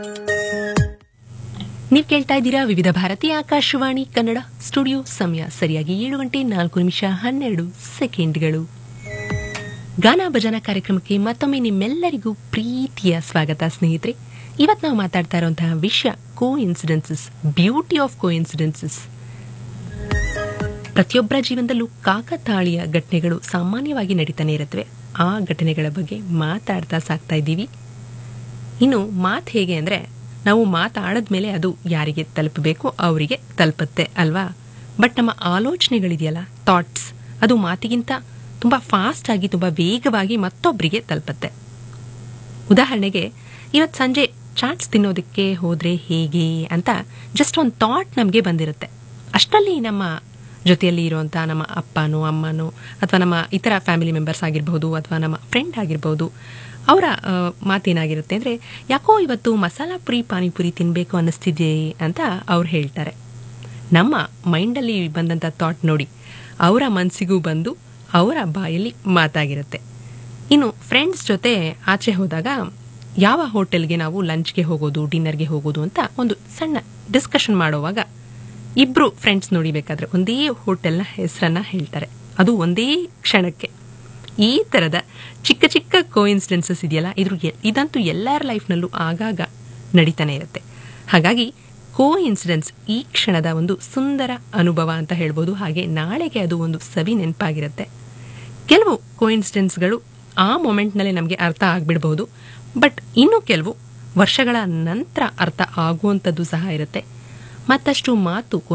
ನೀವು ಕೇಳ್ತಾ ಇದ್ದೀರಾ ವಿವಿಧ ಭಾರತಿ ಆಕಾಶವಾಣಿ ಕನ್ನಡ ಸ್ಟುಡಿಯೋ ಸಮಯ ಸರಿಯಾಗಿ ಏಳು ಗಂಟೆ ನಾಲ್ಕು ನಿಮಿಷ ಹನ್ನೆರಡು ಸೆಕೆಂಡ್ಗಳು ಗಾನ ಭಜನಾ ಕಾರ್ಯಕ್ರಮಕ್ಕೆ ಮತ್ತೊಮ್ಮೆ ನಿಮ್ಮೆಲ್ಲರಿಗೂ ಪ್ರೀತಿಯ ಸ್ವಾಗತ ಸ್ನೇಹಿತರೆ ಇವತ್ತು ನಾವು ಮಾತಾಡ್ತಾ ಇರುವಂತಹ ವಿಷಯ coincidences beauty of coincidences ಪ್ರತಿಯೊಬ್ಬರ ಜೀವನದಲ್ಲೂ ಕಾಕತಾಳೀಯ ಘಟನೆಗಳು ಸಾಮಾನ್ಯವಾಗಿ ನಡೀತಾನೆ ಇರುತ್ತವೆ ಆ ಘಟನೆಗಳ ಬಗ್ಗೆ ಮಾತಾಡ್ತಾ ಸಾಕ್ತಾ ಇದ್ದೀವಿ ಇನ್ನು ಮಾತು ಹೇಗೆ ಅಂದರೆ ನಾವು ಮಾತಾಡಿದ್ಮೇಲೆ ಅದು ಯಾರಿಗೆ ತಲುಪಬೇಕು ಅವರಿಗೆ ತಲುಪುತ್ತೆ ಅಲ್ವಾ ಬಟ್ ನಮ್ಮ ಆಲೋಚನೆಗಳಿದೆಯಲ್ಲ ಥಾಟ್ಸ್ ಅದು ಮಾತಿಗಿಂತ ತುಂಬ ಫಾಸ್ಟ್ ಆಗಿ ತುಂಬ ವೇಗವಾಗಿ ಮತ್ತೊಬ್ಬರಿಗೆ ತಲುಪುತ್ತೆ ಉದಾಹರಣೆಗೆ ಇವತ್ತು ಸಂಜೆ ಚಾಟ್ಸ್ ತಿನ್ನೋದಕ್ಕೆ ಹೋದರೆ ಹೇಗೆ ಅಂತ ಜಸ್ಟ್ ಒಂದು ಥಾಟ್ ನಮಗೆ ಬಂದಿರುತ್ತೆ ಅಷ್ಟರಲ್ಲಿ ನಮ್ಮ ಜೊತೆಯಲ್ಲಿ ಇರುವಂಥ ನಮ್ಮ ಅಪ್ಪನೋ ಅಮ್ಮನೋ ಅಥವಾ ನಮ್ಮ ಇತರ ಫ್ಯಾಮಿಲಿ ಮೆಂಬರ್ಸ್ ಆಗಿರ್ಬೋದು ಅಥವಾ ನಮ್ಮ ಫ್ರೆಂಡ್ ಆಗಿರ್ಬೋದು ಅವರ ಮಾತೇನಾಗಿರುತ್ತೆ ಅಂದರೆ ಯಾಕೋ ಇವತ್ತು ಮಸಾಲ ಪುರಿ ಪಾನಿಪುರಿ ತಿನ್ನಬೇಕು ಅನ್ನಿಸ್ತಿದೆ ಅಂತ ಅವ್ರು ಹೇಳ್ತಾರೆ ನಮ್ಮ ಮೈಂಡಲ್ಲಿ ಬಂದಂಥ ಥಾಟ್ ನೋಡಿ ಅವರ ಮನಸ್ಸಿಗೂ ಬಂದು ಅವರ ಬಾಯಲ್ಲಿ ಮಾತಾಗಿರುತ್ತೆ ಇನ್ನು ಫ್ರೆಂಡ್ಸ್ ಜೊತೆ ಆಚೆ ಹೋದಾಗ ಯಾವ ಹೋಟೆಲ್ಗೆ ನಾವು ಲಂಚ್ಗೆ ಹೋಗೋದು ಡಿನ್ನರ್ಗೆ ಹೋಗೋದು ಅಂತ ಒಂದು ಸಣ್ಣ ಡಿಸ್ಕಷನ್ ಮಾಡುವಾಗ ಇಬ್ರು ಫ್ರೆಂಡ್ಸ್ ನೋಡಿಬೇಕಾದ್ರೆ ಒಂದೇ ಹೋಟೆಲ್ನ ಹೆಸರನ್ನ ಹೇಳ್ತಾರೆ ಅದು ಒಂದೇ ಕ್ಷಣಕ್ಕೆ ಈ ಥರದ ಚಿಕ್ಕ ಚಿಕ್ಕ ಕೋಇನ್ಸಿಡೆನ್ಸಸ್ ಇದೆಯಲ್ಲ ಇದ್ರ ಎ- ಇದಂತೂ ಎಲ್ಲರ ಲೈಫ್ನಲ್ಲೂ ಆಗಾಗ ನಡೀತಾನೆ ಇರುತ್ತೆ ಹಾಗಾಗಿ ಕೋ ಇನ್ಸಿಡೆನ್ಸ್ ಈ ಕ್ಷಣದ ಒಂದು ಸುಂದರ ಅನುಭವ ಅಂತ ಹೇಳ್ಬೋದು ಹಾಗೆ ನಾಳೆಗೆ ಅದು ಒಂದು ಸವಿ ನೆನಪಾಗಿರುತ್ತೆ ಕೆಲವು ಕೋಇನ್ಸಿಡೆನ್ಸ್ಗಳು ಆ ಮೊಮೆಂಟ್ನಲ್ಲೇ ನಮಗೆ ಅರ್ಥ ಆಗ್ಬಿಡ್ಬೋದು ಬಟ್ ಇನ್ನು ಕೆಲವು ವರ್ಷಗಳ ನಂತರ ಅರ್ಥ ಆಗುವಂಥದ್ದು ಸಹ ಇರುತ್ತೆ ಮತ್ತಷ್ಟು ಮಾತು